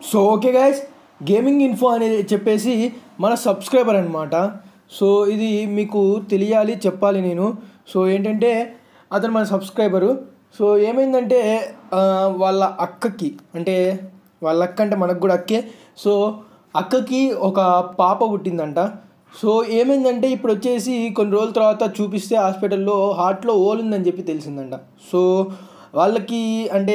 so okay guys gaming info అనేది చెప్పేసి మన సబ్స్క్రైబర్ అనమాట సో ఇది మీకు తెలియాలి చెప్పాలి నేను సో ఏంటంటే అతను మన సబ్స్క్రైబరు సో ఏమైందంటే ఆ, వాళ్ళ అక్కకి అంటే వాళ్ళ అక్క అంటే మనకు కూడా అక్కే సో అక్కకి ఒక పాప పుట్టిందంట సో ఏమైందంటే ఇప్పుడు వచ్చేసి కొన్ని రోజుల తర్వాత చూపిస్తే హాస్పిటల్లో హార్ట్లో హోల్ ఉందని చెప్పి తెలిసిందంట సో వాళ్ళకి అంటే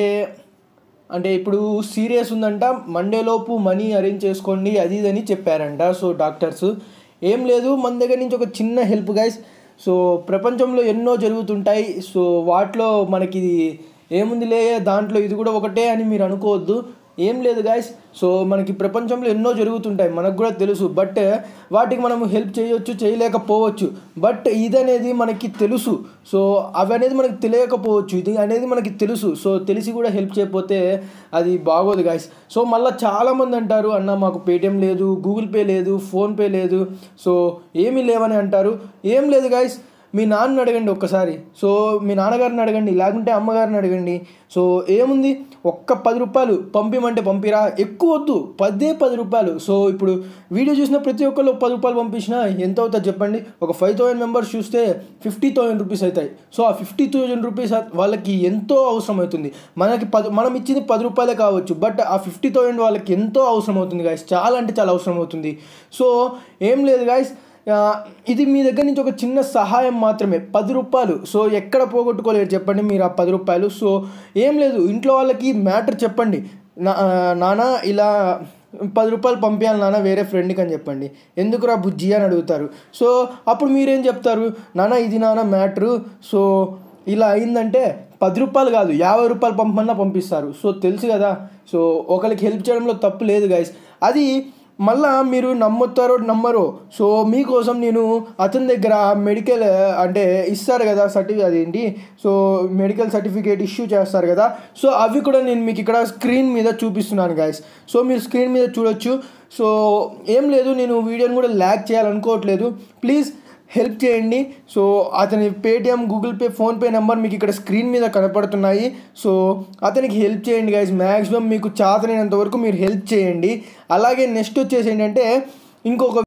అంటే ఇప్పుడు సీరియస్ ఉందంట మండేలోపు మనీ అరేంజ్ చేసుకోండి అది ఇది అని చెప్పారంట సో డాక్టర్స్ ఏం లేదు మన దగ్గర నుంచి ఒక చిన్న హెల్ప్ గైస్ సో ప్రపంచంలో ఎన్నో జరుగుతుంటాయి సో వాటిలో మనకి ఇది ఏముందిలే దాంట్లో ఇది కూడా ఒకటే అని మీరు అనుకోవద్దు ఏం లేదు గాయస్ సో మనకి ప్రపంచంలో ఎన్నో జరుగుతుంటాయి మనకు కూడా తెలుసు బట్ వాటికి మనం హెల్ప్ చేయొచ్చు చేయలేకపోవచ్చు బట్ ఇది అనేది మనకి తెలుసు సో అవి అనేది మనకి తెలియకపోవచ్చు ఇది అనేది మనకి తెలుసు సో తెలిసి కూడా హెల్ప్ చేయకపోతే అది బాగోదు గాయస్ సో మళ్ళీ చాలామంది అంటారు అన్న మాకు పేటిఎం లేదు గూగుల్ పే లేదు ఫోన్పే లేదు సో ఏమీ లేవని అంటారు ఏం లేదు గాయస్ మీ నాన్నని అడగండి ఒక్కసారి సో మీ నాన్నగారిని అడగండి లేకుంటే అమ్మగారిని అడగండి సో ఏముంది ఒక్క పది రూపాయలు పంపిమంటే పంపిరా ఎక్కువ వద్దు పదే పది రూపాయలు సో ఇప్పుడు వీడియో చూసిన ప్రతి ఒక్కళ్ళు పది రూపాయలు పంపించినా ఎంత అవుతుంది చెప్పండి ఒక ఫైవ్ థౌసండ్ మెంబర్స్ చూస్తే ఫిఫ్టీ థౌసండ్ రూపీస్ అవుతాయి సో ఆ ఫిఫ్టీ థౌసండ్ రూపీస్ వాళ్ళకి ఎంతో అవసరం అవుతుంది మనకి పది మనం ఇచ్చింది పది రూపాయలే కావచ్చు బట్ ఆ ఫిఫ్టీ థౌసండ్ వాళ్ళకి ఎంతో అవసరం అవుతుంది గాయస్ చాలా అంటే చాలా అవసరం అవుతుంది సో ఏం లేదు గాయస్ ఆ, ఇది మీ దగ్గర నుంచి ఒక చిన్న సహాయం మాత్రమే పది రూపాయలు సో ఎక్కడ పోగొట్టుకోలేరు చెప్పండి మీరు ఆ పది రూపాయలు సో ఏం లేదు ఇంట్లో వాళ్ళకి మ్యాటర్ చెప్పండి నా ఆ, నాన్న ఇలా పది రూపాయలు పంపించాలి నాన్న వేరే ఫ్రెండ్కి అని చెప్పండి ఎందుకురా బుజ్జి అని అడుగుతారు సో అప్పుడు మీరేం చెప్తారు నాన్న ఇది నాన్న మ్యాటరు సో ఇలా అయిందంటే పది రూపాయలు కాదు యాభై రూపాయలు పంపమన్నా పంపిస్తారు సో తెలుసు కదా సో ఒకరికి హెల్ప్ చేయడంలో తప్పు లేదు గైస్ అది మళ్ళా మీరు నమ్ముతారో నమ్మరో సో మీకోసం నేను అతని దగ్గర మెడికల్ అంటే ఇస్తారు కదా సర్టిఫికేట్ అదేంటి సో మెడికల్ సర్టిఫికేట్ ఇష్యూ చేస్తారు కదా సో అవి కూడా నేను మీకు ఇక్కడ స్క్రీన్ మీద చూపిస్తున్నాను గాయస్ సో మీరు స్క్రీన్ మీద చూడొచ్చు సో ఏం లేదు నేను వీడియోని కూడా ల్యాక్ చేయాలనుకోవట్లేదు ప్లీజ్ హెల్ప్ చేయండి సో అతని Paytm Google Pay PhonePe number మీకు ఇక్కడ స్క్రీన్ మీద కనపడుతున్నాయి సో అతనికి హెల్ప్ చేయండి గైస్ మ్యాక్సిమం మీకు చాతనైనంత వరకు మీరు హెల్ప్ చేయండి అలాగే నెక్స్ట్ వచ్చేసి ఏంటంటే ఇంకొక